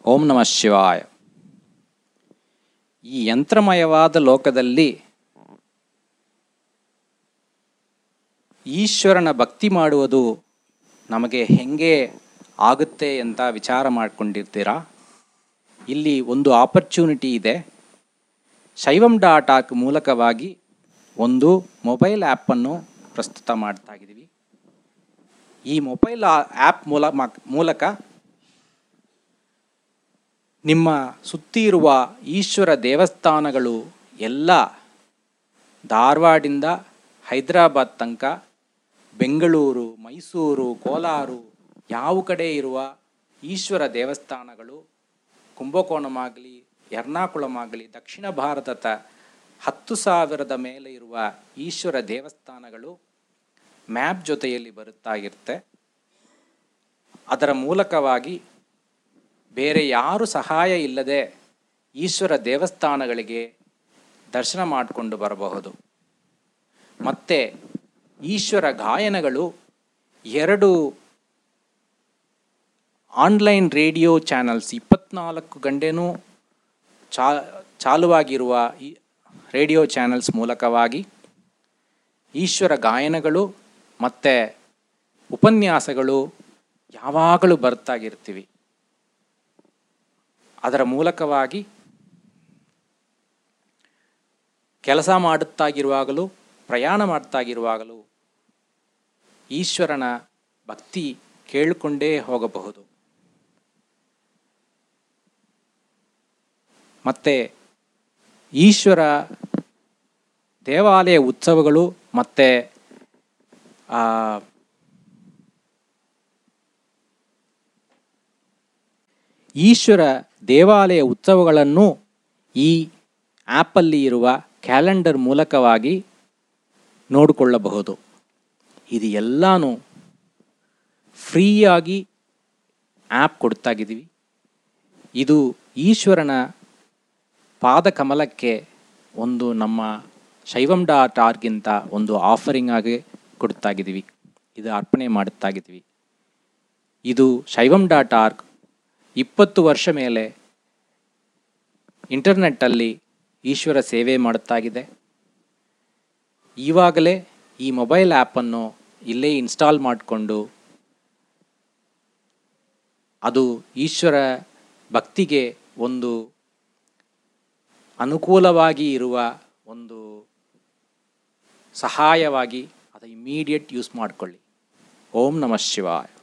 ಓಂ ನಮಃ ಶಿವಾಯ ಈ ಯಂತ್ರಮಯವಾದ ಲೋಕದಲ್ಲಿ ಈಶ್ವರನ ಭಕ್ತಿ ಮಾಡುವುದು ನಮಗೆ ಹೆಂಗೆ ಆಗುತ್ತೆ ಅಂತ ವಿಚಾರ ಮಾಡ್ಕೊಂಡಿರ್ತೀರಾ ಇಲ್ಲಿ ಒಂದು ಆಪರ್ಚುನಿಟಿ ಇದೆ ಶೈವಂ ಡಾಟ್ ಆಕ್ ಮೂಲಕವಾಗಿ ಒಂದು ಮೊಬೈಲ್ ಆ್ಯಪನ್ನು ಪ್ರಸ್ತುತ ಮಾಡ್ತಾ ಇದ್ದೀವಿ ಈ ಮೊಬೈಲ್ ಆ್ಯಪ್ ಮೂಲ ಮೂಲಕ ನಿಮ್ಮ ಸುತ್ತಿ ಇರುವ ಈಶ್ವರ ದೇವಸ್ಥಾನಗಳು ಎಲ್ಲ ಧಾರವಾಡಿಂದ ಹೈದರಾಬಾದ್ ತನಕ ಬೆಂಗಳೂರು ಮೈಸೂರು ಕೋಲಾರು ಯಾವ ಕಡೆ ಇರುವ ಈಶ್ವರ ದೇವಸ್ಥಾನಗಳು ಕುಂಭಕೋಣಮಾಗಲಿ ಎರ್ನಾಕುಳಮಾಗಲಿ ದಕ್ಷಿಣ ಭಾರತದ ಹತ್ತು ಸಾವಿರದ ಮೇಲೆ ಇರುವ ಈಶ್ವರ ದೇವಸ್ಥಾನಗಳು ಮ್ಯಾಪ್ ಜೊತೆಯಲ್ಲಿ ಬರುತ್ತಾ ಇರುತ್ತೆ ಅದರ ಮೂಲಕವಾಗಿ ಬೇರೆ ಯಾರು ಸಹಾಯ ಇಲ್ಲದೆ ಈಶ್ವರ ದೇವಸ್ಥಾನಗಳಿಗೆ ದರ್ಶನ ಮಾಡಿಕೊಂಡು ಬರಬಹುದು ಮತ್ತು ಈಶ್ವರ ಗಾಯನಗಳು ಎರಡು ಆನ್ಲೈನ್ ರೇಡಿಯೋ ಚಾನಲ್ಸ್ ಇಪ್ಪತ್ನಾಲ್ಕು ಗಂಟೆನೂ ಚಾ ಚಾಲುವಾಗಿರುವ ಈ ರೇಡಿಯೋ ಚಾನಲ್ಸ್ ಮೂಲಕವಾಗಿ ಈಶ್ವರ ಗಾಯನಗಳು ಮತ್ತು ಉಪನ್ಯಾಸಗಳು ಯಾವಾಗಲೂ ಬರ್ತಾಗಿರ್ತೀವಿ ಅದರ ಮೂಲಕವಾಗಿ ಕೆಲಸ ಮಾಡುತ್ತಾಗಿರುವಾಗಲೂ ಪ್ರಯಾಣ ಮಾಡ್ತಾಗಿರುವಾಗಲೂ ಈಶ್ವರನ ಭಕ್ತಿ ಕೇಳಿಕೊಂಡೇ ಹೋಗಬಹುದು ಮತ್ತು ಈಶ್ವರ ದೇವಾಲಯ ಉತ್ಸವಗಳು ಮತ್ತು ಈಶ್ವರ ದೇವಾಲಯ ಉತ್ಸವಗಳನ್ನು ಈ ಆ್ಯಪಲ್ಲಿ ಇರುವ ಕ್ಯಾಲೆಂಡರ್ ಮೂಲಕವಾಗಿ ನೋಡಿಕೊಳ್ಳಬಹುದು ಇದು ಎಲ್ಲನೂ ಫ್ರೀಯಾಗಿ ಆ್ಯಪ್ ಕೊಡ್ತಾಗಿದ್ದೀವಿ ಇದು ಈಶ್ವರನ ಪಾದಕಮಲಕ್ಕೆ ಒಂದು ನಮ್ಮ ಶೈವಂ ಡಾಟ್ ಆರ್ಗಿಂತ ಒಂದು ಆಫರಿಂಗ್ ಆಗಿ ಕೊಡ್ತಾಗಿದ್ದೀವಿ ಇದು ಅರ್ಪಣೆ ಮಾಡುತ್ತಾಗಿದ್ದೀವಿ ಇದು ಶೈವಂ ಡಾಟ್ ಆರ್ಗ್ ಇಪ್ಪತ್ತು ವರ್ಷ ಮೇಲೆ ಇಂಟರ್ನೆಟ್ಟಲ್ಲಿ ಈಶ್ವರ ಸೇವೆ ಮಾಡುತ್ತಾಗಿದೆ ಈವಾಗಲೇ ಈ ಮೊಬೈಲ್ ಆ್ಯಪನ್ನು ಇಲ್ಲೇ ಇನ್ಸ್ಟಾಲ್ ಮಾಡಿಕೊಂಡು ಅದು ಈಶ್ವರ ಭಕ್ತಿಗೆ ಒಂದು ಅನುಕೂಲವಾಗಿ ಇರುವ ಒಂದು ಸಹಾಯವಾಗಿ ಅದು ಇಮಿಡಿಯೇಟ್ ಯೂಸ್ ಮಾಡಿಕೊಳ್ಳಿ ಓಂ ನಮಃ ಶಿವಾಯ